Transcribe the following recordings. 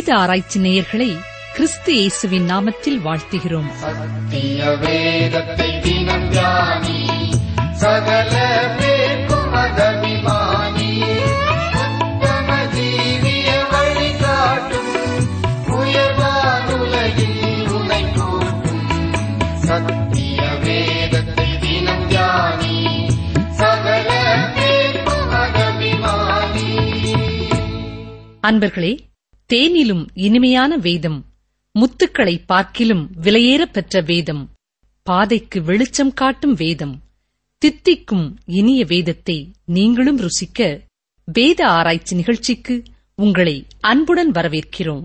வேத ஆராய்ச்சி நேயர்களை கிறிஸ்து இயேசுவின் நாமத்தில் வாழ்த்துகிறோம் சத்திய வேதத்தை தினம் தியானி சகல பேர்க்கும் அதபிமானி உத்தம ஜீவிய வழிகாட்டும் உயர்வானுலகில் உனை கூட்டும் சத்திய வேதத்தை தினம் தியானி சகல பேர்க்கும் அதபிமானி அன்பர்களே தேனிலும் இனிமையான வேதம் முத்துக்களை பார்க்கிலும் விலையேறப் பெற்ற வேதம் பாதைக்கு வெளிச்சம் காட்டும் வேதம் தித்திக்கும் இனிய வேதத்தை நீங்களும் ருசிக்க வேத ஆராய்ச்சி நிகழ்ச்சிக்கு உங்களை அன்புடன் வரவேற்கிறோம்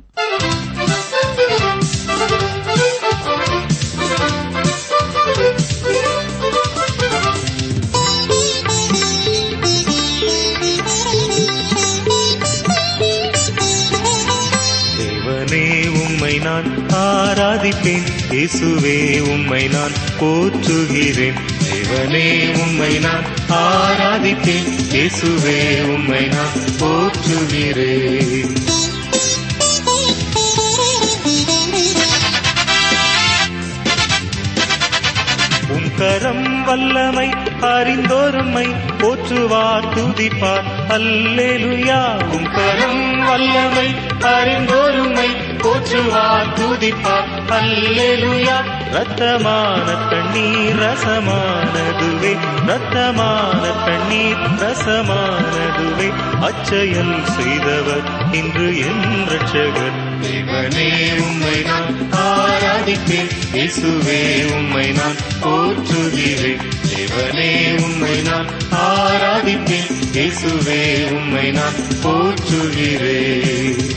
தேவனே உம்மை நான் ஆராதிப்பேன் இயேசுவே உம்மை நான் போற்றுகிறேன் தேவனே உம்மை நான் ஆராதிப்பேன் இயேசுவே உம்மை நான் போற்றுகிறேன் உம் கரம் வல்லமை அறிந்தோருமை போற்றுவார் துதிப்பார் அல்லேலுயா உம் கரம் வல்லமை அறிந்தோருமை போற்றுவார் துதிப்பார் அல்லேலுயா ரத்தமான தண்ணீர் ரசமானதுவே ரத்தமான தண்ணீர் ரசமானதுவே அச்செயல் செய்தவர் இன்று என் ரட்சகர் தேவனே உம்மை நான் ஆராதிப்பேன் இயேசுவே உம்மை நான் போற்றுகிறேன் தேவனே உம்மை நான் ஆராதிப்பேன் இயேசுவே உம்மை நான் போற்றுகிறேன்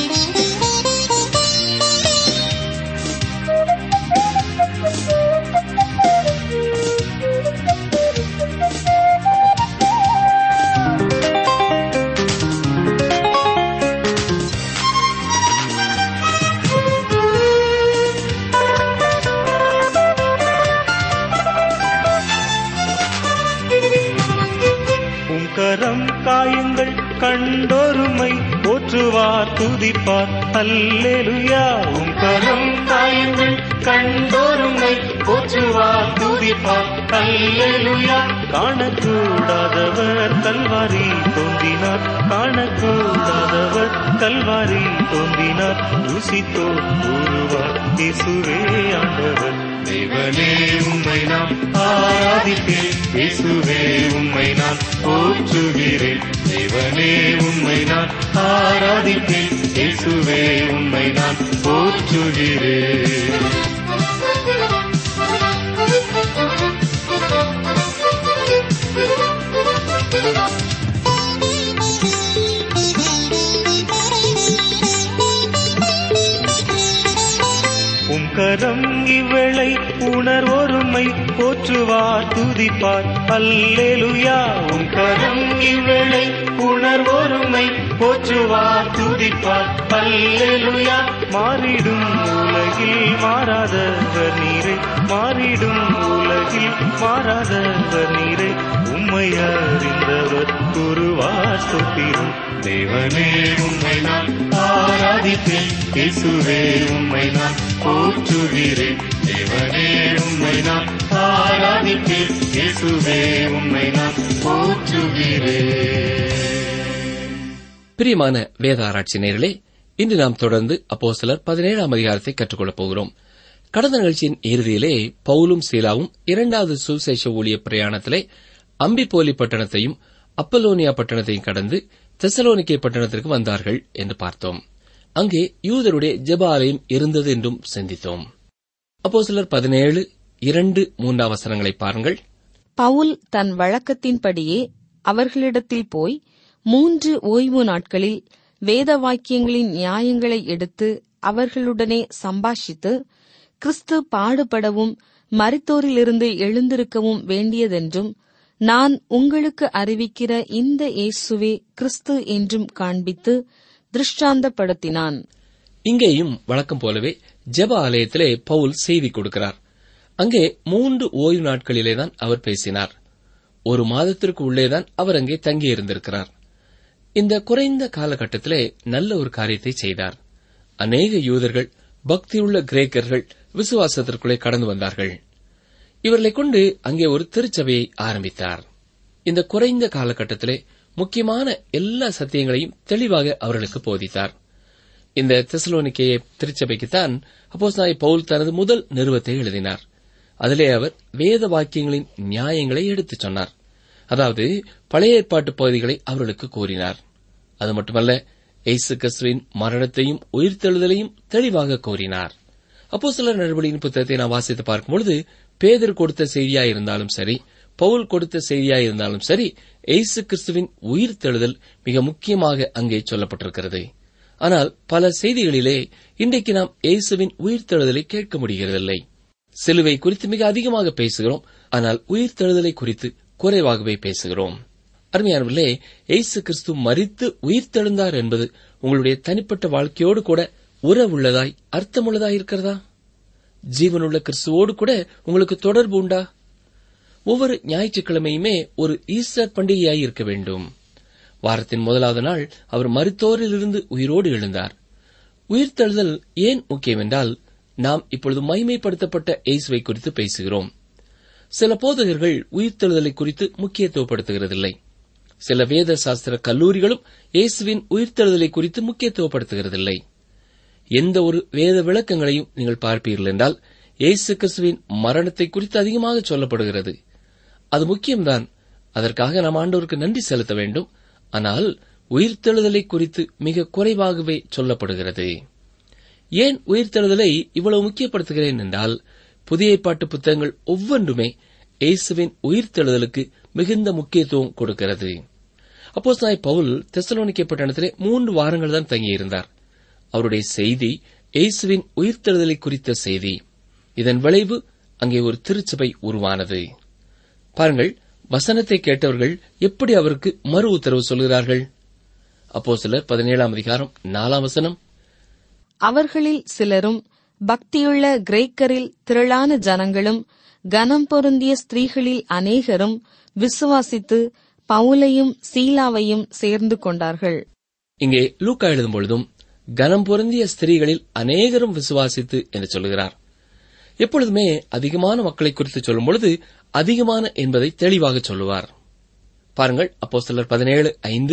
உம் கரம் காயங்கள் கண்டோருமை போற்றுவார் துதிப்பார் அல்லேலுயா உம் கரம் காயங்கள் கண்டோருமை போற்றுவார் துதிப்பார் அல்லேலுயா காணக்கூடாதவர் கல்வாரி தோன்றினார் காணக்கூடாதவர் கல்வாரி தோன்றினார் ருசித்தோர் கூறுவார் இயேசுவே ஆண்டவர் தேவனே உம்மை நான் ஆராதிப்பேன் இயேசுவே உம்மை நான் போற்றுகிறேன் தேவனே உம்மை நான் ஆராதிப்பேன் இயேசுவே உம்மை நான் போற்றுகிறேன் உம் கரம் இவளை உணர்வொருமை போற்றுவார் துதிப்பார் அல்லேலுயா உம் கரம் இவளை உணர்வொருமை போற்றுவார் துதிப்பார் அல்லேலுயா மாறிடும் உலகில் மாறாதவர் நீரை மாறிடும் உலகில் மாறாதவர் நீரை உம்மை அறிந்தவர் குருவார் சொத்திரும் தேவனே உம்மை நான் ஆராதிப்பேன் இயேசுவே உம்மை நான் போற்றுகிறேன் தேவனே உம்மை நான் ஆராதிப்பேன் இயேசுவே உம்மை நான் போற்றுகிறேன் பிரியமான வேத ஆராய்ச்சி நேயர்களே இன்று நாம் தொடர்ந்து அப்போஸ்தலர் பதினேழாம் அதிகாரத்தை கற்றுக்கொள்ளப் போகிறோம் கடந்த நிகழ்ச்சியின் இறுதியிலே பவுலும் சீலாவும் இரண்டாவது சுவிசேஷ ஊழிய பிரயாணத்திலே அம்பிபோலி பட்டணத்தையும் அப்பலோனியா பட்டணத்தையும் கடந்து தெசலோனிக்கே பட்டணத்திற்கு வந்தார்கள் என்று பார்த்தோம் அங்கே யூதருடைய ஜெப ஆலயம் இருந்தது என்றும் சிந்தித்தோம் அப்போஸ்தலர் பதினேழு இரண்டு மூன்றாம் வசனங்களை பாருங்கள் பவுல் தன் வழக்கத்தின்படியே அவர்களிடத்தில் போய் மூன்று ஓய்வு நாட்களில் வேத வாக்கியங்களின் நியாயங்களை எடுத்து அவர்களுடனே சம்பாஷித்து கிறிஸ்து பாடுபடவும் மரித்தோரிலிருந்து எழுந்திருக்கவும் வேண்டியதென்றும் நான் உங்களுக்கு அறிவிக்கிற இந்த இயேசுவே கிறிஸ்து என்றும் காண்பித்து திருஷ்டாந்தப்படுத்தினான் இங்கேயும் வழக்கம் போலவே ஜெப ஆலயத்திலே பவுல் செய்தி கொடுக்கிறார் அங்கே மூன்று ஓய்வு நாட்களிலேதான் அவர் பேசினார் ஒரு மாதத்திற்கு உள்ளேதான் அவர் அங்கே தங்கியிருந்திருக்கிறார் இந்த குறைந்த காலகட்டத்திலே நல்ல ஒரு காரியத்தை செய்தார் அநேக யூதர்கள் பக்தியுள்ள கிரேக்கர்கள் விசுவாசத்திற்குள்ளே கடந்து வந்தார்கள் இவர்களை கொண்டு அங்கே ஒரு திருச்சபையை ஆரம்பித்தார் இந்த குறைந்த காலகட்டத்திலே முக்கியமான எல்லா சத்தியங்களையும் தெளிவாக அவர்களுக்கு போதித்தார் இந்த தெசலோனிக்கேய திருச்சபைக்குத்தான் அப்போஸ்தலனாகிய பவுல் தனது முதல் நிறுவத்தை எழுதினார் அதிலே அவர் வேத வாக்கியங்களின் நியாயங்களை எடுத்துச் சொன்னார் அதாவது பழைய ஏற்பாட்டு பகுதிகளை அவர்களுக்கு கூறினார் அது மட்டுமல்ல இயேசு கிறிஸ்துவின் மரணத்தையும் உயிர்த்தெழுதலையும் தெளிவாக கூறினார் அப்போ சில நடவடிக்கையின் புத்தகத்தை நாம் வாசித்து பார்க்கும்பொழுது பேதர் கொடுத்த செய்தியாயிருந்தாலும் சரி பவுல் கொடுத்த செய்தியாயிருந்தாலும் சரி இயேசு கிறிஸ்துவின் உயிர்த்தெழுதல் மிக முக்கியமாக அங்கே சொல்லப்பட்டிருக்கிறது ஆனால் பல செய்திகளிலே இன்றைக்கு நாம் இயேசுவின் உயிர்த்தெழுதலை கேட்க முடிகிறதில்லை சிலுவை குறித்து மிக அதிகமாக பேசுகிறோம் ஆனால் உயிர்த்தெழுதலை குறித்து குறைவாகவே பேசுகிறோம் அருமையானவர்களே இயேசு கிறிஸ்து மரித்து உயிர்த்தெழுந்தார் என்பது உங்களுடைய தனிப்பட்ட வாழ்க்கையோடு கூட உறவுள்ளதாய் அர்த்தமுள்ளதாய் இருக்கிறதா ஜீவனுள்ள கிறிஸ்துவோடு கூட உங்களுக்கு தொடர்பு உண்டா ஒவ்வொரு ஞாயிற்றுக்கிழமையுமே ஒரு ஈஸ்டர் பண்டிகையாய் இருக்க வேண்டும் வாரத்தின் முதலாவது நாள் அவர் மருத்தோரிலிருந்து உயிரோடு எழுந்தார் உயிர்த்தெழுதல் ஏன் முக்கியம் என்றால் நாம் இப்பொழுது மைமைப்படுத்தப்பட்ட இயேசுவை குறித்து பேசுகிறோம் சில போதகர்கள் உயிர்த்தெழுதலை குறித்து முக்கியத்துவப்படுத்துகிறதில்லை சில வேத சாஸ்திர கல்லூரிகளும் இயேசுவின் உயிர்த்தெழுதலை குறித்து முக்கியத்துவப்படுத்துகிறதில்லை எந்த ஒரு வேத விளக்கங்களையும் நீங்கள் பார்ப்பீர்கள் என்றால் இயேசு கிறிஸ்துவின் மரணத்தை குறித்து அதிகமாக சொல்லப்படுகிறது அது முக்கியம்தான் அதற்காக நாம் ஆண்டவருக்கு நன்றி செலுத்த வேண்டும் ஆனால் உயிர்த்தெழுதலை குறித்து மிக குறைவாகவே சொல்லப்படுகிறது ஏன் உயிர்த்தெழுதலை இவ்வளவு முக்கியப்படுத்துகிறேன் என்றால் புதிய ஏற்பாட்டு புத்தகங்கள் ஒவ்வொன்றுமே இயேசுவின் உயிர்த்தெழுதலுக்கு மிகுந்த முக்கியத்துவம் கொடுக்கிறது அப்போ சாய் பவுல் தெசலோனிக்கே பட்டணத்திலே மூன்று வாரங்கள் தான் தங்கியிருந்தார் அவருடைய செய்தி இயேசுவின் உயிர்த்தெழுதலை குறித்த செய்தி இதன் விளைவு அங்கே ஒரு திருச்சபை உருவானது பாருங்கள் வசனத்தை கேட்டவர்கள் எப்படி அவருக்கு மறு உத்தரவு சொல்கிறார்கள் அப்போ சிலர் பதினேழாம் அதிகாரம் நாலாம் வசனம் அவர்களில் சிலரும் பக்தியுள்ள கிரேக்கரில் திரளான ஜனங்களும் கனம் பொருந்திய ஸ்திரீகளில் அநேகரும் விசுவாசித்து பவுலையும் சீலாவையும் சேர்ந்து கொண்டார்கள் இங்கே லூக்கா எழுதும் பொழுதும் கனம் பொருந்திய ஸ்திரீகளில் அநேகரும் விசுவாசித்து என்று சொல்கிறார் எப்பொழுதுமே அதிகமான மக்களை குறித்து சொல்லும் பொழுது அதிகமான என்பதை தெளிவாக சொல்லுவார் பாருங்கள் அப்போ சிலர் பதினேழு ஐந்து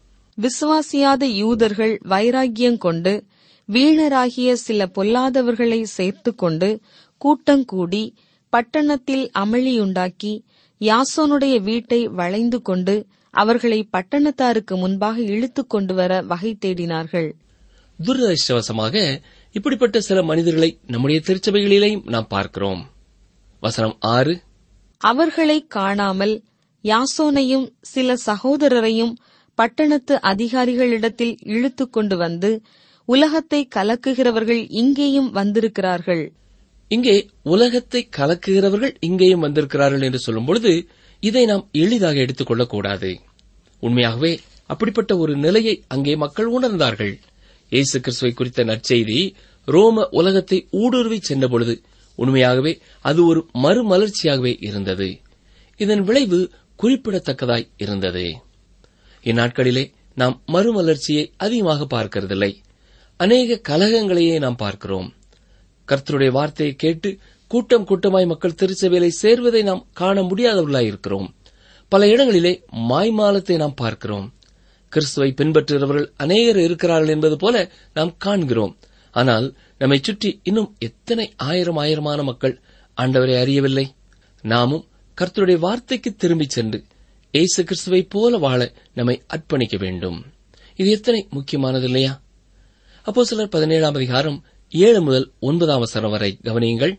விசுவாசியாத யூதர்கள் வைராக்கியம் கொண்டு வீணராகிய சில பொல்லாதவர்களை சேர்த்துக் கொண்டு கூட்டங்கூடி பட்டணத்தில் அமளியுண்டாக்கி யாசோனுடைய வீட்டை வளைந்து கொண்டு அவர்களை பட்டணத்தாருக்கு முன்பாக இழுத்துக் கொண்டு வர வகை தேடினார்கள் துரதிருஷ்டவசமாக இப்படிப்பட்ட சில மனிதர்களை நம்முடைய திருச்சபைகளிலேயும் நாம் பார்க்கிறோம் வசனம் ஆறு அவர்களை காணாமல் யாசோனையும் சில சகோதரரையும் பட்டணத்து அதிகாரிகளிடத்தில் இழுத்துக் கொண்டு வந்து உலகத்தை கலக்குகிறவர்கள் இங்கேயும் வந்திருக்கிறார்கள் இங்கே உலகத்தை கலக்குகிறவர்கள் இங்கேயும் வந்திருக்கிறார்கள் என்று சொல்லும் பொழுது இதை நாம் எளிதாக எடுத்துக்கொள்ளக் கூடாது உண்மையாகவே அப்படிப்பட்ட ஒரு நிலையை அங்கே மக்கள் உணர்ந்தார்கள் இயேசு கிறிஸ்துவை குறித்த நற்செய்தி ரோம உலகத்தை ஊடுருவி சென்றபொழுது உண்மையாகவே அது ஒரு மறுமலர்ச்சியாகவே இருந்தது இதன் விளைவு குறிப்பிடத்தக்கதாய் இருந்தது இந்நாட்களிலே நாம் மறுமலர்ச்சியை அதிகமாக பார்க்கிறதில்லை அநேக கலகங்களையே நாம் பார்க்கிறோம் கர்த்தருடைய வார்த்தையை கேட்டு கூட்டம் கூட்டமாய் மக்கள் திருச்சபையிலே சேர்வதை நாம் காண முடியாதவர்களாய் இருக்கிறோம் பல இடங்களிலே மாய்மாலத்தை நாம் பார்க்கிறோம் கிறிஸ்துவை பின்பற்றுகிறவர்கள் அநேகர் இருக்கிறார்கள் என்பது போல நாம் காண்கிறோம் ஆனால் நம்மை சுற்றி இன்னும் எத்தனை ஆயிரம் ஆயிரமான மக்கள் ஆண்டவரை அறியவில்லை நாமும் கர்த்தருடைய வார்த்தைக்கு திரும்பிச் சென்று இயேசு கிறிஸ்துவை போல வாழ நம்மை அர்ப்பணிக்க வேண்டும் இது எத்தனை முக்கியமானது இல்லையா அப்போ சிலர் பதினேழாம் அதிகாரம் ஏழு முதல் ஒன்பதாம் வசனம் வரை கவனியுங்கள்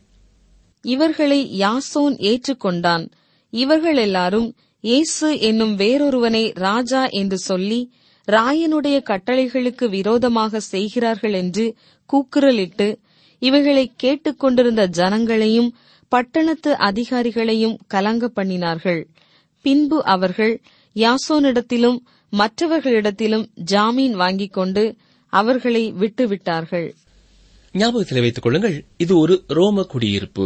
இவர்களை யாசோன் ஏற்றுக்கொண்டான் இவர்கள் எல்லாரும் இயேசு என்னும் வேறொருவனை ராஜா என்று சொல்லி ராயனுடைய கட்டளைகளுக்கு விரோதமாக செய்கிறார்கள் என்று கூக்குரலிட்டு இவைகளை கேட்டுக்கொண்டிருந்த ஜனங்களையும் பட்டணத்து அதிகாரிகளையும் கலங்க பண்ணினார்கள் பின்பு அவர்கள் யாசோனிடத்திலும் மற்றவர்களிடத்திலும் ஜாமீன் வாங்கிக் கொண்டு அவர்களை விட்டுவிட்டார்கள் ஞாபகத்தில் வைத்துக் கொள்ளுங்கள் இது ஒரு ரோம குடியிருப்பு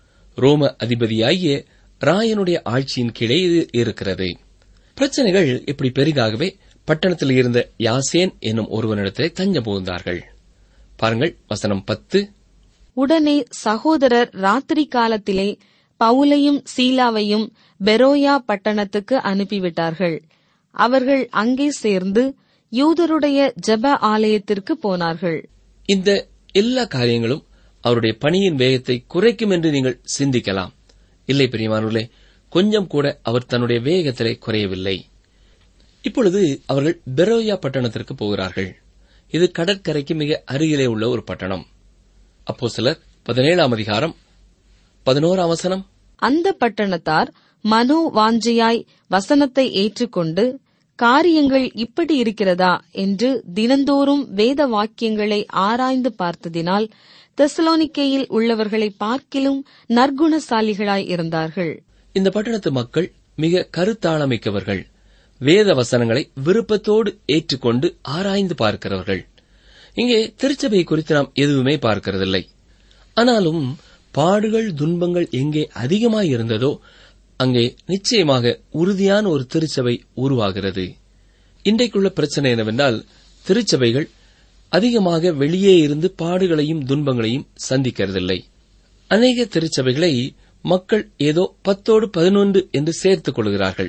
ரோம அதிபதியாகிய ராயனுடைய ஆட்சியின் கீழே இது இருக்கிறது பிரச்சனைகள் இப்படி பெரிதாகவே பட்டணத்தில் இருந்த யாசேன் என்னும் ஒருவனிடத்திலே தஞ்சம் புகுந்தார்கள் பாருங்கள் வசனம் பத்து உடனே சகோதரர் ராத்திரி காலத்திலே பவுலையும் சீலாவையும் பெரோயா பட்டணத்துக்கு அனுப்பிவிட்டார்கள் அவர்கள் அங்கே சேர்ந்து யூதருடைய ஜெப ஆலயத்திற்கு போனார்கள் இந்த எல்லா காரியங்களும் அவருடைய பணியின் வேகத்தை குறைக்கும் என்று நீங்கள் சிந்திக்கலாம் இல்லை பிரியமானவர்களே கொஞ்சம் கூட அவர் தன்னுடைய வேகத்திலே குறையவில்லை இப்பொழுது அவர்கள் பெரோயா பட்டணத்திற்கு போகிறார்கள் இது கடற்கரைக்கு மிக அருகிலே உள்ள ஒரு பட்டணம் அப்போ சிலர் பதினேழாம் அதிகாரம் பதினோராம் வசனம் அந்த பட்டணத்தார் மனோ வாஞ்சையாய் வசனத்தை ஏற்றுக்கொண்டு காரியங்கள் இப்படி இருக்கிறதா என்று தினந்தோறும் வேத வாக்கியங்களை ஆராய்ந்து பார்த்ததினால் தெசலோனிக்கேயில் உள்ளவர்களை பார்க்கிலும் நற்குணசாலிகளாய் இருந்தார்கள் இந்த பட்டணத்து மக்கள் மிக கருத்தாளமிக்கவர்கள் வேத வசனங்களை விருப்பத்தோடு ஏற்றுக்கொண்டு ஆராய்ந்து பார்க்கிறவர்கள் இங்கே திருச்சபை குறித்து நாம் எதுவுமே பார்க்கிறதில்லை ஆனாலும் பாடுகள் துன்பங்கள் எங்கே அதிகமாய் இருந்ததோ அங்கே நிச்சயமாக உறுதியான ஒரு திருச்சபை உருவாகிறது இன்றைக்குள்ள பிரச்சனை என்னவென்றால் திருச்சபைகள் அதிகமாக வெளியே இருந்து பாடுகளையும் துன்பங்களையும் சந்திக்கிறதில்லை அநேக திருச்சபைகளை மக்கள் ஏதோ பத்தோடு பதினொன்று என்று சேர்த்துக் கொள்கிறார்கள்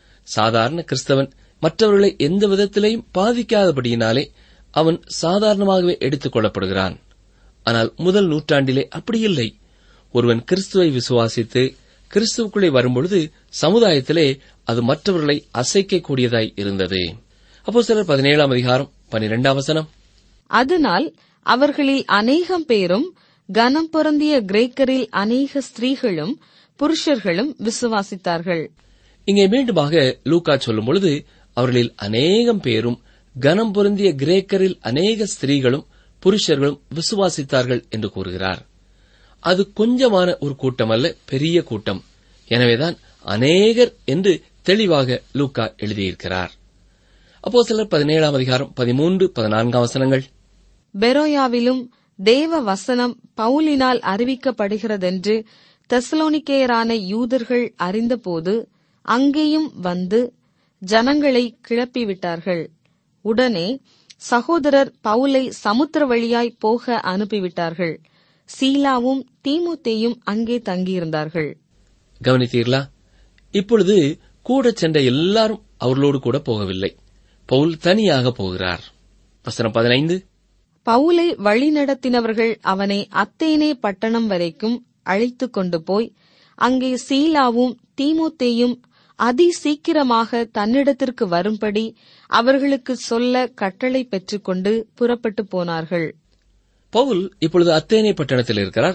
சாதாரண கிறிஸ்தவன் மற்றவர்களை எந்த விதத்திலையும் பாதிக்காதபடியினாலே அவன் சாதாரணமாகவே எடுத்துக் கொள்ளப்படுகிறான் ஆனால் முதல் நூற்றாண்டிலே அப்படி இல்லை ஒருவன் கிறிஸ்துவை விசுவாசித்து கிறிஸ்துவுக்குள்ளே வரும்பொழுது சமுதாயத்திலே அது மற்றவர்களை அசைக்கக்கூடியதாய் இருந்தது அப்போ சிலர் பதினேழாம் அதிகாரம் பனிரெண்டாம் வசனம் அதனால் அவர்களில் அநேகம் பேரும் கனம் பொருந்திய கிரேக்கரில் அநேக ஸ்திரீகளும் புருஷர்களும் விசுவாசித்தார்கள் இங்கே மீண்டுமாக லூக்கா சொல்லும் பொழுது அவர்களில் அநேகம் பேரும் கனம் பொருந்திய கிரேக்கரில் அநேக ஸ்திரீகளும் புருஷர்களும் விசுவாசித்தார்கள் என்று கூறுகிறார் அது கொஞ்சமான ஒரு கூட்டம் அல்ல பெரிய கூட்டம் எனவேதான் அநேகர் என்று தெளிவாக லூக்கா எழுதியிருக்கிறார் அப்போ சிலர் பதினேழாம் அதிகாரம் பதிமூன்று பதினான்காம் வசனங்கள் பெரோயாவிலும் தேவ வசனம் பவுலினால் அறிவிக்கப்படுகிறதென்று தெசலோனிக்கேயரான யூதர்கள் அறிந்தபோது அங்கேயும் வந்து ஜனங்களை கிளப்பிவிட்டார்கள் உடனே சகோதரர் பவுலை சமுத்திர வழியாய் போக அனுப்பிவிட்டார்கள் சீலாவும் தீமுத்தேயும் அங்கே தங்கியிருந்தார்கள் கவனித்தீர்களா இப்பொழுது கூட சென்ற எல்லாரும் அவர்களோடு கூட போகவில்லை பவுல் தனியாக போகிறார் வசனம் பதினைந்து பவுலை வழிநடத்தினவர்கள் அவனை அத்தேனே பட்டணம் வரைக்கும் அழைத்துக் கொண்டு போய் அங்கே சீலாவும் தீமோத்தேயும் அதி சீக்கிரமாக தன்னிடத்திற்கு வரும்படி அவர்களுக்கு சொல்ல கட்டளை பெற்றுக்கொண்டு புறப்பட்டு போனார்கள் பவுல் இப்பொழுது அத்தேனே பட்டணத்தில் இருக்கிறார்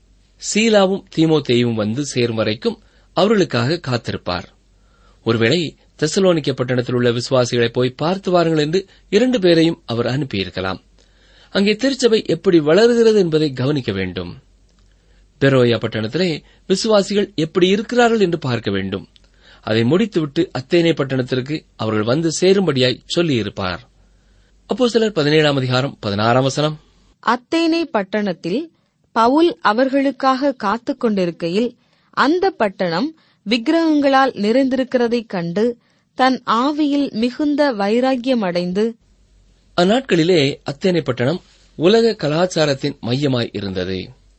சீலாவும் தீமோத்தேயும் வந்து சேரும் வரைக்கும் அவர்களுக்காக காத்திருப்பார் ஒருவேளை தெசலோனிக்க பட்டணத்தில் உள்ள விசுவாசிகளை போய் பார்த்து வாருங்கள் என்று இரண்டு பேரையும் அவர் அனுப்பியிருக்கலாம் அங்கே திருச்சபை எப்படி வளருகிறது என்பதை கவனிக்க வேண்டும் பெரோயா பட்டணத்திலே விசுவாசிகள் எப்படி இருக்கிறார்கள் என்று பார்க்க வேண்டும் அதை முடித்துவிட்டு அத்தேனே பட்டணத்திற்கு அவர்கள் வந்து சேரும்படியாய் சொல்லியிருப்பார் அப்போ சிலர் பதினேழாம் அதிகாரம் பதினாறாம் வசனம் அத்தேனே பட்டணத்தில் பவுல் அவர்களுக்காக காத்துக் கொண்டிருக்கையில் அந்த பட்டணம் விக்கிரகங்களால் நிறைந்திருக்கிறதைக் கண்டு தன் ஆவியில் மிகுந்த வைராக்கியமடைந்து அந்நாட்களிலே அத்தேனை பட்டணம் உலக கலாச்சாரத்தின் மையமாய் இருந்தது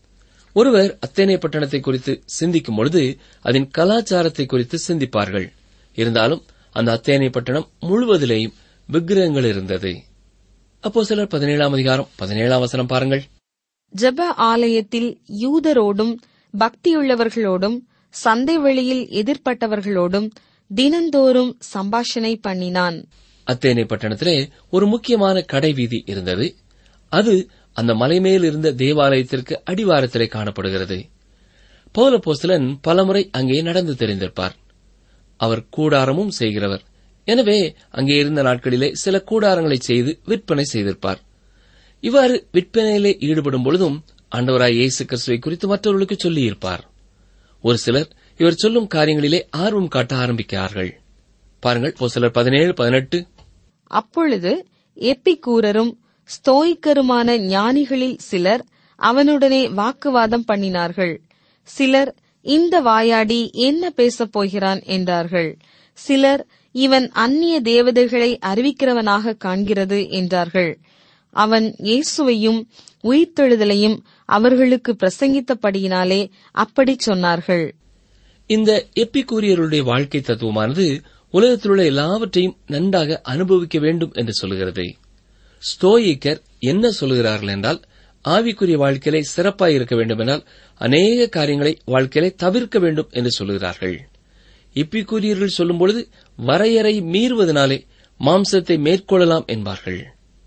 ஒருவர் அத்தேனை பட்டணத்தை குறித்து சிந்திக்கும் பொழுது அதன் கலாச்சாரத்தை குறித்து சிந்திப்பார்கள் இருந்தாலும் அந்த அத்தேனை பட்டணம் முழுவதிலேயும் விக்கிரகங்கள் இருந்தது அப்போ சிலர் பதினேழாம் அதிகாரம் பதினேழாம் வசனம் பாருங்கள் ஜெப ஆலயத்தில் யூதரோடும் பக்தியுள்ளவர்களோடும் சந்தை வெளியில் எதிர்ப்பட்டவர்களோடும் தினந்தோறும் சம்பாஷணை பண்ணினான் அத்தேனை பட்டணத்திலே ஒரு முக்கியமான கடை வீதி இருந்தது அது அந்த மலைமேல் இருந்த தேவாலயத்திற்கு அடிவாரத்திலே காணப்படுகிறது பௌலப்போஸ்தலன் பலமுறை அங்கே நடந்து தெரிந்திருப்பார் அவர் கூடாரமும் செய்கிறவர் எனவே அங்கே இருந்த நாட்களிலே சில கூடாரங்களை செய்து விற்பனை செய்திருப்பார் இவ்வாறு விற்பனையிலே ஈடுபடும் பொழுதும் ஆண்டவராய் இயேசு கிறிஸ்துவை குறித்து மற்றவர்களுக்கு சொல்லியிருப்பார் ஒரு சிலர் இவர் சொல்லும் காரியங்களிலே ஆர்வம் காட்ட ஆரம்பிக்கிறார்கள் பாருங்கள் ஒரு சிலர் பதினேழு பதினெட்டு அப்பொழுது எப்பிக்கூரரும் ஸ்தோயிக்கருமான ஞானிகளில் சிலர் அவனுடனே வாக்குவாதம் பண்ணினார்கள் சிலர் இந்த வாயாடி என்ன பேசப் போகிறான் என்றார்கள் சிலர் இவன் அந்நிய தேவதைகளை அறிவிக்கிறவனாக காண்கிறது என்றார்கள் அவன் இயேசுவையும் உயிர்த்தெழுதலையும் அவர்களுக்கு பிரசங்கித்தபடியினாலே அப்படிச் சொன்னார்கள் இந்த எப்பிக்கூரியருடைய வாழ்க்கை தத்துவமானது உலகத்திலுள்ள எல்லாவற்றையும் நன்றாக அனுபவிக்க வேண்டும் என்று சொல்கிறது ஸ்தோயிக்கர் என்ன சொல்கிறார்கள் என்றால் ஆவிக்குரிய வாழ்க்கையிலே சிறப்பாய் இருக்க வேண்டும் என்றால் அநேக காரியங்களை வாழ்க்கையிலே தவிர்க்க வேண்டும் என்று சொல்கிறார்கள் இப்பிக்கூரியர்கள் சொல்லும்பொழுது வரையறை மீறுவதனாலே மாம்சத்தை மேற்கொள்ளலாம் என்பார்கள்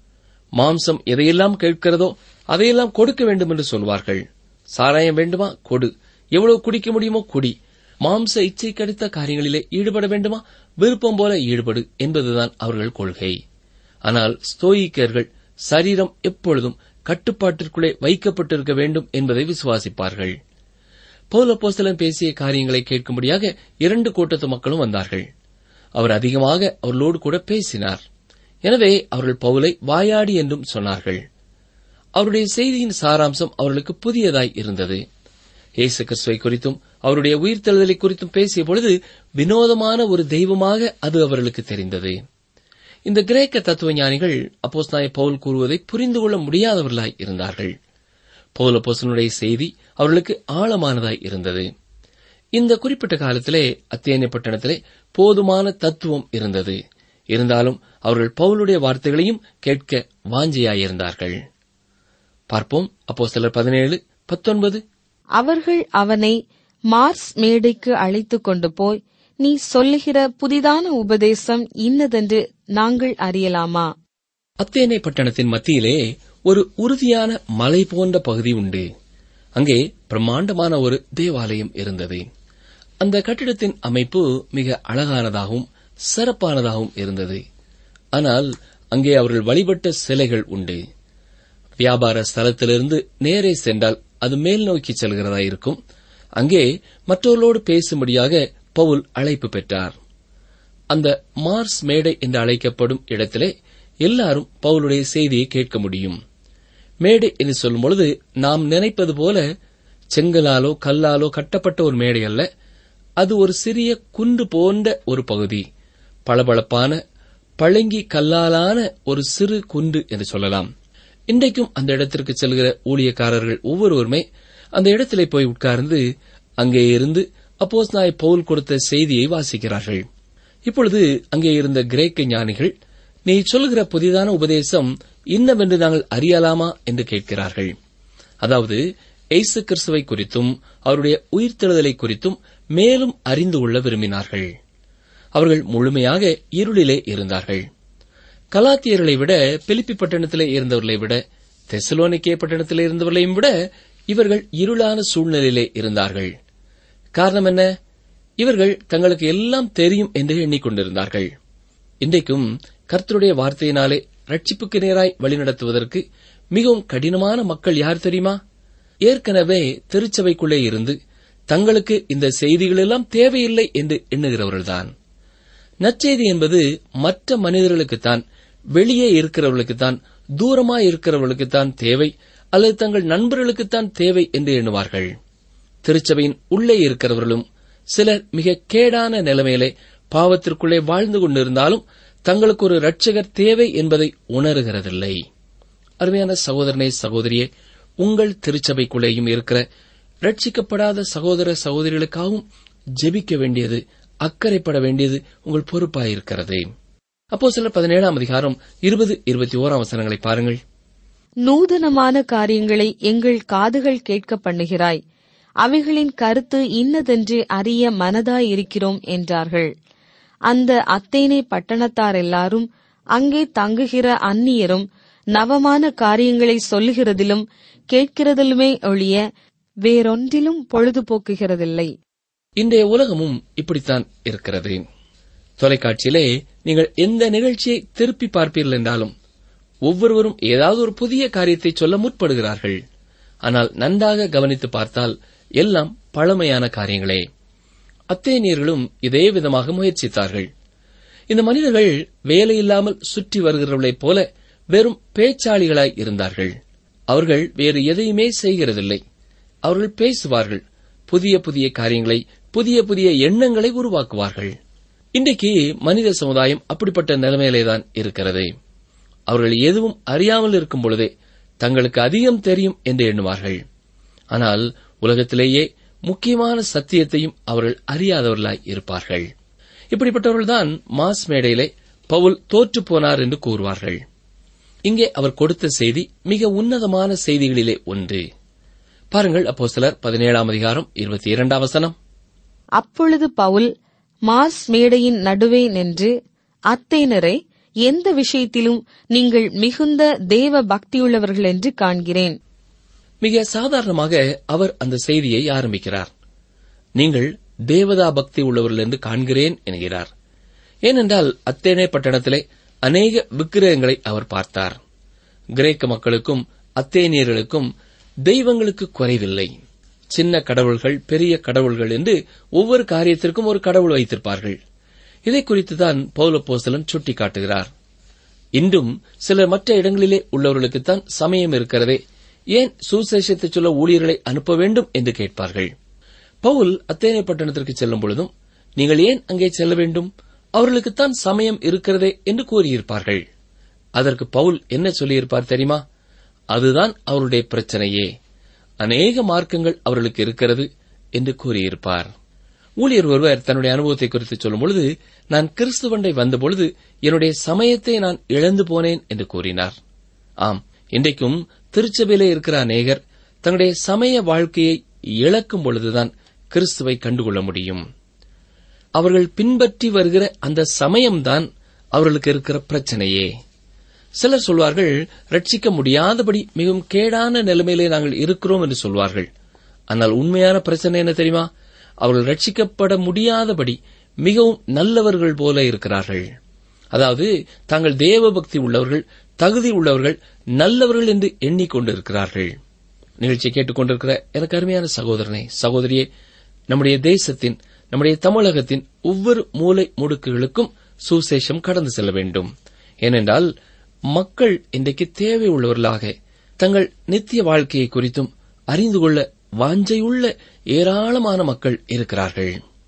மாம்சம் எதையெல்லாம் கேட்கிறதோ அதையெல்லாம் கொடுக்க வேண்டும் என்று சொல்வார்கள் சாராயம் வேண்டுமா கொடு எவ்வளவு குடிக்க முடியுமோ குடி மாம்ச இச்சை கடித்த காரியங்களிலே ஈடுபட வேண்டுமா விருப்பம் போல ஈடுபடு என்பதுதான் அவர்கள் கொள்கை ஆனால் ஸ்தோயிக்கர்கள் சரீரம் எப்பொழுதும் கட்டுப்பாட்டிற்குள்ளே வைக்கப்பட்டிருக்க வேண்டும் என்பதை விசுவாசிப்பார்கள் பௌலப்போஸ்தலன் பேசிய காரியங்களை கேட்கும்படியாக இரண்டு கூட்டத்து மக்களும் வந்தார்கள் அவர் அதிகமாக அவர்களோடு கூட பேசினார் எனவே அவர்கள் பவுலை வாயாடி என்றும் சொன்னார்கள் அவருடைய செய்தியின் சாராம்சம் அவர்களுக்கு புதியதாய் இருந்தது இயேசு கிறிஸ்துவை குறித்தும் அவருடைய உயிர்த்தெழுதலை குறித்தும் பேசிய பொழுது வினோதமான ஒரு தெய்வமாக அது அவர்களுக்கு தெரிந்தது இந்த கிரேக்க தத்துவ ஞானிகள் அப்போஸ்தாய பவுல் கூறுவதை புரிந்து கொள்ள முடியாதவர்களாய் இருந்தார்கள் பவுல் அப்போஸ்தலனுடைய செய்தி அவர்களுக்கு ஆழமானதாய் இருந்தது இந்த குறிப்பிட்ட காலத்திலே அத்தியனை பட்டணத்திலே போதுமான தத்துவம் இருந்தது இருந்தாலும் அவர்கள் பவுலுடைய வார்த்தைகளையும் கேட்க வாஞ்சையாயிருந்தார்கள் பார்ப்போம் அப்போ சிலர் பதினேழு பத்தொன்பது அவர்கள் அவனை மார்ஸ் மேடைக்கு அழைத்துக் கொண்டு போய் நீ சொல்லுகிற புதிதான உபதேசம் இன்னதென்று நாங்கள் அறியலாமா அத்தேனை பட்டணத்தின் மத்தியிலே ஒரு உறுதியான மலை போன்ற பகுதி உண்டு அங்கே பிரம்மாண்டமான ஒரு தேவாலயம் இருந்தது அந்த கட்டிடத்தின் அமைப்பு மிக அழகானதாகவும் சிறப்பானதாகவும் இருந்தது ஆனால் அங்கே அவர்கள் வழிபட்ட சிலைகள் உண்டு வியாபார ஸ்தலத்திலிருந்து நேரே சென்றால் அது மேல் நோக்கி செல்கிறதா இருக்கும் அங்கே மற்றவர்களோடு பேசும்படியாக பவுல் அழைப்பு பெற்றார் அந்த மார்ஸ் மேடை என்று அழைக்கப்படும் இடத்திலே எல்லாரும் பவுலுடைய செய்தியை கேட்க முடியும் மேடை என்று சொல்லும் பொழுது நாம் நினைப்பது போல செங்கலாலோ கல்லாலோ கட்டப்பட்ட ஒரு மேடை அல்ல அது ஒரு சிறிய குன்று போன்ற ஒரு பகுதி பளபளப்பான பழங்கி கல்லாலான ஒரு சிறு குன்று என்று சொல்லலாம் இன்றைக்கும் அந்த இடத்திற்கு செல்கிற ஊழியக்காரர்கள் ஒவ்வொருவருமே அந்த இடத்திலே போய் உட்கார்ந்து அங்கே இருந்து அப்போஸ் நாய் பவுல் கொடுத்த செய்தியை வாசிக்கிறார்கள் இப்பொழுது அங்கே இருந்த கிரேக்க ஞானிகள் நீ சொல்லுகிற புதிதான உபதேசம் இன்னவென்று நாங்கள் அறியலாமா என்று கேட்கிறார்கள் அதாவது எய்சு கிறிஸ்துவை குறித்தும் அவருடைய உயிர்த்தெழுதலை குறித்தும் மேலும் அறிந்து கொள்ள விரும்பினார்கள் அவர்கள் முழுமையாக இருளிலே இருந்தார்கள் கலாத்தியர்களை விட பிலிப்பி பட்டணத்திலே இருந்தவர்களை விட தெசலோனிக்கே பட்டணத்திலே இருந்தவர்களையும் விட இவர்கள் இருளான சூழ்நிலையிலே இருந்தார்கள் காரணம் என்ன இவர்கள் தங்களுக்கு எல்லாம் தெரியும் என்று எண்ணிக்கொண்டிருந்தார்கள் இன்றைக்கும் கர்த்தருடைய வார்த்தையினாலே ரட்சிப்புக்கு நேராய் வழிநடத்துவதற்கு மிகவும் கடினமான மக்கள் யார் தெரியுமா ஏற்கனவே திருச்சபைக்குள்ளே இருந்து தங்களுக்கு இந்த செய்திகள் எல்லாம் தேவையில்லை என்று எண்ணுகிறவர்கள்தான் நற்செய்தி என்பது மற்ற மனிதர்களுக்குத்தான் வெளியே இருக்கிறவர்களுக்குத்தான் தூரமாய் இருக்கிறவர்களுக்குத்தான் தேவை அல்லது தங்கள் நண்பர்களுக்குத்தான் தேவை என்று எண்ணுவார்கள் திருச்சபையின் உள்ளே இருக்கிறவர்களும் சிலர் மிக கேடான நிலைமையிலே பாவத்திற்குள்ளே வாழ்ந்து கொண்டிருந்தாலும் தங்களுக்கு ஒரு இரட்சகர் தேவை என்பதை உணர்கிறதில்லை அருமையான சகோதரனே சகோதரியே உங்கள் திருச்சபைக்குள்ளேயும் இருக்கிற ரட்சிக்கப்படாத சகோதர சகோதரிகளுக்காகவும் ஜெபிக்க வேண்டியது அக்கறைப்பட வேண்டியது உங்கள் பொறுப்பாயிருக்கிறது அப்போ சிலர் பதினேழாம் அதிகாரம் இருபது இருபத்தி ஓராம் வசனங்களை பாருங்கள் நூதனமான காரியங்களை எங்கள் காதுகள் கேட்க பண்ணுகிறாய் அவைகளின் கருத்து இன்னதென்று அறிய மனதாயிருக்கிறோம் என்றார்கள் அந்த அத்தேனே பட்டணத்தார் எல்லாரும் அங்கே தங்குகிற அந்நியரும் நவமான காரியங்களை சொல்லுகிறதிலும் கேட்கிறதிலுமே ஒழிய வேறொன்றிலும் பொழுதுபோக்குகிறதில்லை இன்றைய உலகமும் இப்படித்தான் இருக்கிறது தொலைக்காட்சியிலே நீங்கள் எந்த நிகழ்ச்சியை திருப்பி பார்ப்பீர்கள் என்றாலும் ஒவ்வொருவரும் ஏதாவது ஒரு புதிய காரியத்தை சொல்ல முற்படுகிறார்கள் ஆனால் நன்றாக கவனித்து பார்த்தால் எல்லாம் பழமையான காரியங்களே அத்தேனியர்களும் இதே விதமாக முயற்சித்தார்கள் இந்த மனிதர்கள் வேலையில்லாமல் சுற்றி வருகிறவர்களைப் போல வெறும் பேச்சாளிகளாய் இருந்தார்கள் அவர்கள் வேறு எதையுமே செய்கிறதில்லை அவர்கள் பேசுவார்கள் புதிய புதிய காரியங்களை புதிய புதிய எண்ணங்களை உருவாக்குவார்கள் இன்றைக்கு மனித சமுதாயம் அப்படிப்பட்ட நிலைமையிலேதான் இருக்கிறது அவர்கள் எதுவும் அறியாமல் இருக்கும் பொழுதே தங்களுக்கு அதிகம் தெரியும் என்று எண்ணுவார்கள் ஆனால் உலகத்திலேயே முக்கியமான சத்தியத்தையும் அவர்கள் அறியாதவர்களாய் இருப்பார்கள் இப்படிப்பட்டவர்கள்தான் மாஸ் மேடையிலே பவுல் தோற்றுப் போனார் என்று கூறுவார்கள் இங்கே அவர் கொடுத்த செய்தி மிக உன்னதமான செய்திகளிலே ஒன்று பாருங்கள் அப்போ சிலர் பதினேழாம் அதிகாரம் இருபத்தி இரண்டாம் வசனம் அப்பொழுது பவுல் மாஸ் மேடையின் நடுவே நின்று அத்தேனரை எந்த விஷயத்திலும் நீங்கள் மிகுந்த தேவ பக்தியுள்ளவர்கள் என்று காண்கிறேன் மிக சாதாரணமாக அவர் அந்த செய்தியை ஆரம்பிக்கிறார் நீங்கள் தேவதா பக்தி உள்ளவர்கள் என்று காண்கிறேன் என்கிறார் ஏனென்றால் அத்தேனே பட்டணத்திலே அநேக விக்கிரகங்களை அவர் பார்த்தார் கிரேக்க மக்களுக்கும் அத்தேனியர்களுக்கும் தெய்வங்களுக்கு குறைவில்லை சின்ன கடவுள்கள் பெரிய கடவுள்கள் என்று ஒவ்வொரு காரியத்திற்கும் ஒரு கடவுள் வைத்திருப்பார்கள் இதை குறித்துதான் பௌலப்போஸ்தலன் சுட்டிக்காட்டுகிறார் இன்றும் சிலர் மற்ற இடங்களிலே உள்ளவர்களுக்குத்தான் சமயம் இருக்கிறதே ஏன் சுசேஷத்தை சொல்ல ஊழியர்களை அனுப்ப வேண்டும் என்று கேட்பார்கள் பவுல் அத்தேனை பட்டணத்திற்கு செல்லும் பொழுதும் நீங்கள் ஏன் அங்கே செல்ல வேண்டும் அவர்களுக்குத்தான் சமயம் இருக்கிறதே என்று கூறியிருப்பார்கள் அதற்கு பவுல் என்ன சொல்லியிருப்பார் தெரியுமா அதுதான் அவருடைய பிரச்சனையே அநேக மார்க்கங்கள் அவர்களுக்கு இருக்கிறது என்று கூறியிருப்பார் ஊழியர் ஒருவர் தன்னுடைய அனுபவத்தை குறித்து சொல்லும் பொழுது நான் கிறிஸ்துவண்டை வந்தபொழுது என்னுடைய சமயத்தை நான் இழந்து போனேன் என்று கூறினார் ஆம் இன்றைக்கும் திருச்சபையிலே இருக்கிற அநேகர் தங்களுடைய சமய வாழ்க்கையை இழக்கும் பொழுதுதான் கிறிஸ்துவை கண்டுகொள்ள முடியும் அவர்கள் பின்பற்றி வருகிற அந்த சமயம்தான் அவர்களுக்கு இருக்கிற பிரச்சனையே சிலர் சொல்வார்கள் ரட்சிக்க முடியாதபடி மிகவும் கேடான நிலைமையிலே நாங்கள் இருக்கிறோம் என்று சொல்வார்கள் ஆனால் உண்மையான பிரச்சனை என்ன தெரியுமா அவர்கள் ரட்சிக்கப்பட முடியாதபடி மிகவும் நல்லவர்கள் போல இருக்கிறார்கள் அதாவது தாங்கள் தேவ பக்தி உள்ளவர்கள் தகுதி உள்ளவர்கள் நல்லவர்கள் என்று எண்ணிக்கொண்டிருக்கிறார்கள் நிகழ்ச்சியை கேட்டுக்கொண்டிருக்கிற எனக்கு அருமையான சகோதரனே சகோதரியே நம்முடைய தேசத்தின் நம்முடைய தமிழகத்தின் ஒவ்வொரு மூலை முடுக்குகளுக்கும் சுசேஷம் கடந்து செல்ல வேண்டும் ஏனென்றால் மக்கள் இன்றைக்கு தேவை உள்ளவர்களாக தங்கள் நித்திய வாழ்க்கையை குறித்தும் அறிந்து கொள்ள வாஞ்சையுள்ள ஏராளமான மக்கள் இருக்கிறார்கள்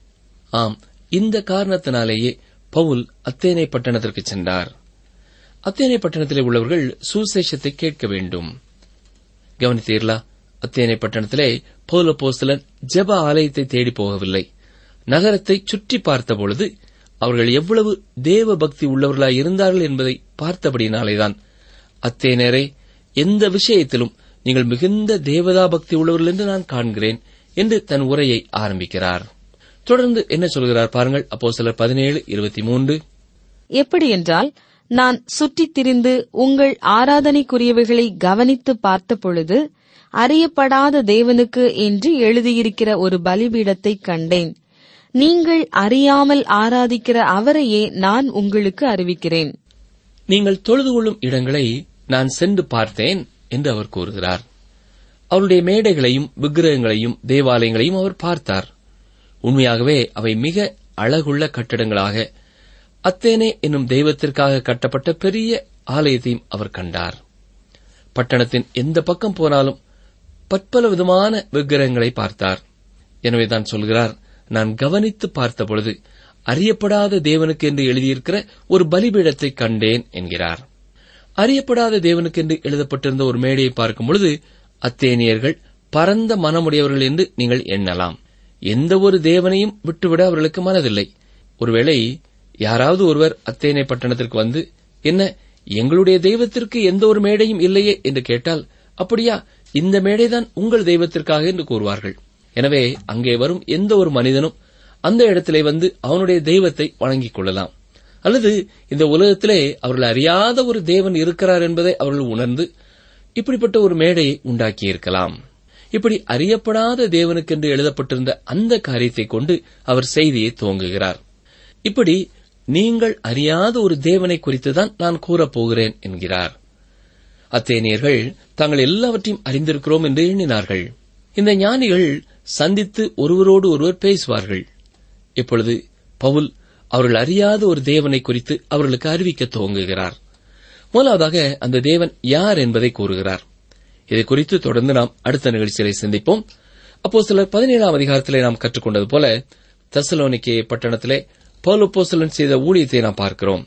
ஆம் இந்த காரணத்தினாலேயே பவுல் அத்தேனை பட்டணத்திற்கு சென்றார் அத்தேனை பட்டணத்திலே உள்ளவர்கள் சுசேஷத்தை கேட்க வேண்டும் கவனித்தீர்களா அத்தேனை பட்டணத்திலே பௌல போஸ்தலன் ஜெப ஆலயத்தை தேடி போகவில்லை நகரத்தை சுற்றி பார்த்தபொழுது அவர்கள் எவ்வளவு தேவ பக்தி உள்ளவர்களாய் இருந்தார்கள் என்பதை பார்த்தபடினாலேதான் அத்தேனரே எந்த விஷயத்திலும் நீங்கள் மிகுந்த தேவதா பக்தி உள்ளவர்கள் என்று நான் காண்கிறேன் என்று தன் உரையை ஆரம்பிக்கிறார் தொடர்ந்து என்ன சொல்கிறார் பாருங்கள் அப்போ சிலர் பதினேழு இருபத்தி மூன்று எப்படி என்றால் நான் சுற்றித் திரிந்து உங்கள் ஆராதனைக்குரியவைகளை கவனித்து பார்த்த பொழுது அறியப்படாத தேவனுக்கு என்று எழுதியிருக்கிற ஒரு பலிபீடத்தை கண்டேன் நீங்கள் அறியாமல் ஆராதிக்கிற அவரையே நான் உங்களுக்கு அறிவிக்கிறேன் நீங்கள் தொழுது கொள்ளும் இடங்களை நான் சென்று பார்த்தேன் என்று அவர் கூறுகிறார் அவருடைய மேடைகளையும் விக்கிரகங்களையும் தேவாலயங்களையும் அவர் பார்த்தார் உண்மையாகவே அவை மிக அழகுள்ள கட்டடங்களாக அத்தேனே என்னும் தெய்வத்திற்காக கட்டப்பட்ட பெரிய ஆலயத்தையும் அவர் கண்டார் பட்டணத்தின் எந்த பக்கம் போனாலும் பற்பல விதமான விக்கிரகங்களை பார்த்தார் எனவே தான் சொல்கிறார் நான் கவனித்து பார்த்தபொழுது அறியப்படாத தேவனுக்கு என்று எழுதியிருக்கிற ஒரு பலிபீடத்தை கண்டேன் என்கிறார் அறியப்படாத தேவனுக்கு என்று எழுதப்பட்டிருந்த ஒரு மேடையை பார்க்கும் பொழுது அத்தேனியர்கள் பரந்த மனமுடையவர்கள் என்று நீங்கள் எண்ணலாம் எந்த ஒரு தேவனையும் விட்டுவிட அவர்களுக்கு மனதில்லை ஒருவேளை யாராவது ஒருவர் அத்தேனை பட்டணத்திற்கு வந்து என்ன எங்களுடைய தெய்வத்திற்கு எந்த ஒரு மேடையும் இல்லையே என்று கேட்டால் அப்படியா இந்த மேடைதான் உங்கள் தெய்வத்திற்காக என்று கூறுவார்கள் எனவே அங்கே வரும் எந்த ஒரு மனிதனும் அந்த இடத்திலே வந்து அவனுடைய தெய்வத்தை வணங்கிக் கொள்ளலாம் அல்லது இந்த உலகத்திலே அவர்கள் அறியாத ஒரு தேவன் இருக்கிறார் என்பதை அவர்கள் உணர்ந்து இப்படிப்பட்ட ஒரு மேடையை உண்டாக்கியிருக்கலாம் இப்படி அறியப்படாத தேவனுக்கென்று எழுதப்பட்டிருந்த அந்த காரியத்தை கொண்டு அவர் செய்தியை துவங்குகிறார் இப்படி நீங்கள் அறியாத ஒரு தேவனை குறித்துதான் நான் கூறப்போகிறேன் என்கிறார் அத்தேனியர்கள் தாங்கள் எல்லாவற்றையும் அறிந்திருக்கிறோம் என்று எண்ணினார்கள் இந்த ஞானிகள் சந்தித்து ஒருவரோடு ஒருவர் பேசுவார்கள் இப்பொழுது பவுல் அவர்கள் அறியாத ஒரு தேவனை குறித்து அவர்களுக்கு அறிவிக்க துவங்குகிறார் முதலாவதாக அந்த தேவன் யார் என்பதை கூறுகிறார் இதை குறித்து தொடர்ந்து நாம் அடுத்த நிகழ்ச்சிகளை சிந்திப்போம் அப்போ சிலர் பதினேழாம் அதிகாரத்திலே நாம் கற்றுக்கொண்டது போல தெசலோனிக்கே பட்டணத்திலே பௌலப்போஸ்தலன் செய்த ஊழியத்தை நாம் பார்க்கிறோம்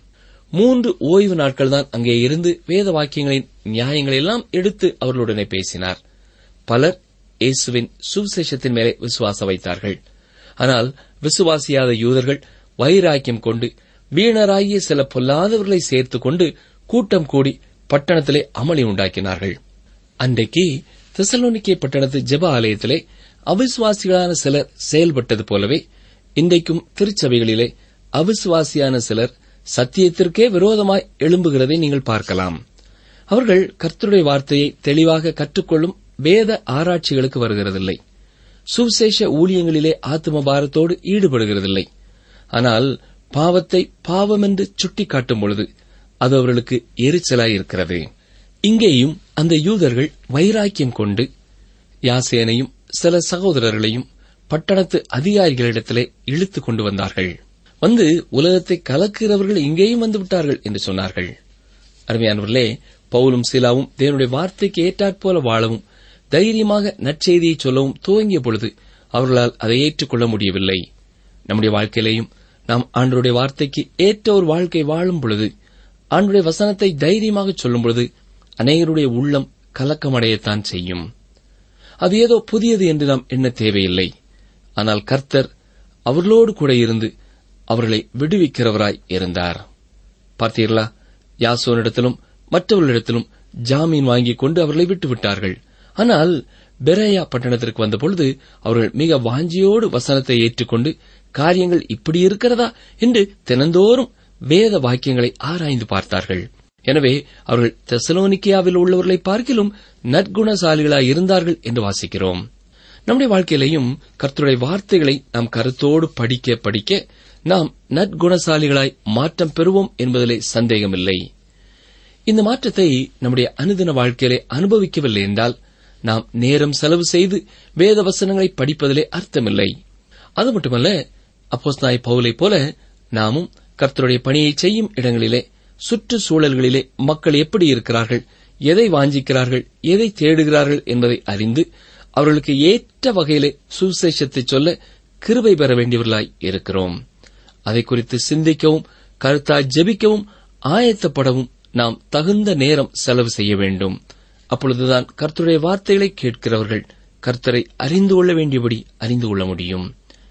மூன்று ஓய்வு நாட்கள் தான் அங்கே இருந்து வேத வாக்கியங்களின் நியாயங்களை எல்லாம் எடுத்து அவர்களுடனே பேசினார் பலர் இயேசுவின் சுவிசேஷத்தின் மேலே விசுவாசம் வைத்தார்கள் ஆனால் விசுவாசியாத யூதர்கள் வைராக்கியம் கொண்டு வீணராகிய சில பொல்லாதவர்களை சேர்த்துக் கொண்டு கூட்டம் கூடி பட்டணத்திலே அமளி உண்டாக்கினார்கள் அன்றைக்கு தெசலோனிக்கே பட்டணத்து ஜெப ஆலயத்திலே அவிசுவாசிகளான சிலர் செயல்பட்டது போலவே இன்றைக்கும் திருச்சபைகளிலே அவிசுவாசியான சிலர் சத்தியத்திற்கே விரோதமாய் எழும்புகிறதை நீங்கள் பார்க்கலாம் அவர்கள் கர்த்தருடைய வார்த்தையை தெளிவாக கற்றுக்கொள்ளும் வேத ஆராய்ச்சிகளுக்கு வருகிறதில்லை சுவிசேஷ ஊழியங்களிலே ஆத்ம பாரத்தோடு ஈடுபடுகிறதில்லை ஆனால் பாவத்தை பாவமென்று சுட்டிக்காட்டும் பொழுது அது அவர்களுக்கு எரிச்சலாய் இருக்கிறது இங்கேயும் அந்த யூதர்கள் வைராக்கியம் கொண்டு யாசேனையும் சில சகோதரர்களையும் பட்டணத்து அதிகாரிகளிடத்திலே இழுத்துக் கொண்டு வந்தார்கள் வந்து உலகத்தை கலக்கிறவர்கள் இங்கேயும் வந்து விட்டார்கள் என்று சொன்னார்கள் அருமையானவர்களே பவுலும் சீலாவும் தேவனுடைய வார்த்தைக்கு ஏற்றாற்போல வாழவும் தைரியமாக நற்செய்தியை சொல்லவும் துவங்கிய பொழுது அவர்களால் அதை ஏற்றுக்கொள்ள முடியவில்லை நம்முடைய வாழ்க்கையிலேயும் நாம் ஆண்டருடைய வார்த்தைக்கு ஏற்ற ஒரு வாழ்க்கை வாழும் பொழுது ஆண்டுடைய வசனத்தை தைரியமாக சொல்லும் பொழுது அநேகருடைய உள்ளம் கலக்கமடையத்தான் செய்யும் அது ஏதோ புதியது என்று நாம் எண்ண தேவையில்லை ஆனால் கர்த்தர் அவர்களோடு கூட இருந்து அவர்களை விடுவிக்கிறவராய் இருந்தார் பார்த்தீர்களா யாசோனிடத்திலும் மற்றவர்களிடத்திலும் ஜாமீன் வாங்கிக் கொண்டு அவர்களை விட்டுவிட்டார்கள் ஆனால் பெரேயா பட்டணத்திற்கு வந்தபொழுது அவர்கள் மிக வாஞ்சியோடு வசனத்தை ஏற்றுக்கொண்டு காரியங்கள் இப்படி இருக்கிறதா என்று தினந்தோறும் வேத வாக்கியங்களை ஆராய்ந்து பார்த்தார்கள் எனவே அவர்கள் தெசலோனிக்கியாவில் உள்ளவர்களை பார்க்கிலும் நற்குணசாலிகளாய் இருந்தார்கள் என்று வாசிக்கிறோம் நம்முடைய வாழ்க்கையிலையும் கர்த்தருடைய வார்த்தைகளை நாம் கருத்தோடு படிக்க படிக்க நாம் நற்குணசாலிகளாய் மாற்றம் பெறுவோம் என்பதிலே சந்தேகமில்லை இந்த மாற்றத்தை நம்முடைய அனுதின வாழ்க்கையிலே அனுபவிக்கவில்லை என்றால் நாம் நேரம் செலவு செய்து வேத வசனங்களை படிப்பதிலே அர்த்தமில்லை அது மட்டுமல்ல அப்போஸ் நாய் பவுலைப் போல நாமும் கர்த்தருடைய பணியை செய்யும் இடங்களிலே சுற்றுச்சூழல்களிலே மக்கள் எப்படி இருக்கிறார்கள் எதை வாஞ்சிக்கிறார்கள் எதை தேடுகிறார்கள் என்பதை அறிந்து அவர்களுக்கு ஏற்ற வகையிலே சுவிசேஷத்தை சொல்ல கிருபை பெற வேண்டியவர்களாய் இருக்கிறோம் அதை குறித்து சிந்திக்கவும் கருத்தாய் ஜெபிக்கவும் ஆயத்தப்படவும் நாம் தகுந்த நேரம் செலவு செய்ய வேண்டும் அப்பொழுதுதான் கர்த்தருடைய வார்த்தைகளை கேட்கிறவர்கள் கர்த்தரை அறிந்து கொள்ள வேண்டியபடி அறிந்து கொள்ள முடியும்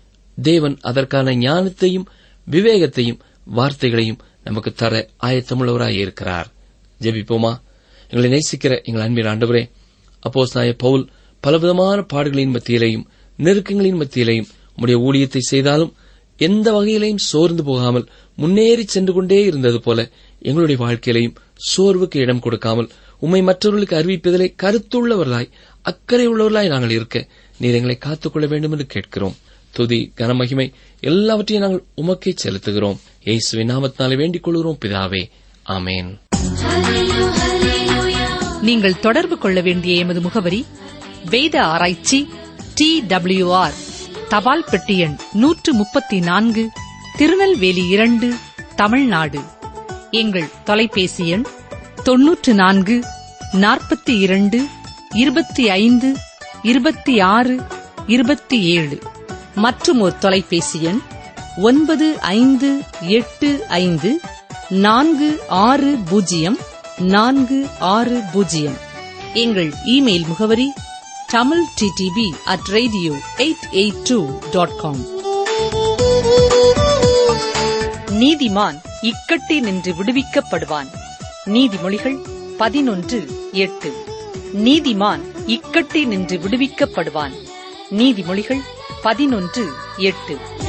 தேவன் அதற்கான ஞானத்தையும் விவேகத்தையும் வார்த்தைகளையும் நமக்கு தர ஆயத்தமுள்ளவராய் இருக்கிறார் ஜெபிப்போமா எங்களை நேசிக்கிற எங்கள் அன்பின் ஆண்டவரே அப்போஸ் நாய பவுல் பலவிதமான பாடுகளின் மத்தியிலையும் நெருக்கங்களின் மத்தியிலையும் உம்முடைய ஊழியத்தை செய்தாலும் எந்த வகையிலையும் சோர்ந்து போகாமல் முன்னேறி சென்று கொண்டே இருந்தது போல எங்களுடைய வாழ்க்கையிலையும் சோர்வுக்கு இடம் கொடுக்காமல் உம்மை மற்றவர்களுக்கு அறிவிப்பதிலே கருத்துள்ளவர்களாய் அக்கறை உள்ளவர்களாய் நாங்கள் இருக்க நீர் எங்களை காத்துக்கொள்ள வேண்டும் என்று கேட்கிறோம் துதி கனமகிமை எல்லாவற்றையும் நாங்கள் உமக்கே செலுத்துகிறோம் இயேசுவின் நாமத்தினாலே வேண்டிக் கொள்கிறோம் பிதாவே ஆமேன் நீங்கள் தொடர்பு கொள்ள வேண்டிய எமது முகவரி வேத ஆராய்ச்சி டி ஆர் தபால் பெட்டி எண் நூற்று முப்பத்தி நான்கு திருநெல்வேலி இரண்டு தமிழ்நாடு எங்கள் தொலைபேசி எண் தொன்னூற்று நான்கு நாற்பத்தி இரண்டு இருபத்தி ஐந்து இருபத்தி ஆறு இருபத்தி ஏழு மற்றும் ஒரு தொலைபேசி எண் ஒன்பது ஐந்து எட்டு ஐந்து நான்கு ஆறு பூஜ்ஜியம் நான்கு ஆறு பூஜ்ஜியம் எங்கள் இமெயில் முகவரி Tamil DTP at radio eight eight two dot com நீதிமான் இக்கட்டி நின்று விடுவிக்கப்படுவான் நீதிமொழிகள் பதினொன்று எட்டு நீதிமான் இக்கட்டி நின்று விடுவிக்கப்படுவான் நீதிமொழிகள் பதினொன்று எட்டு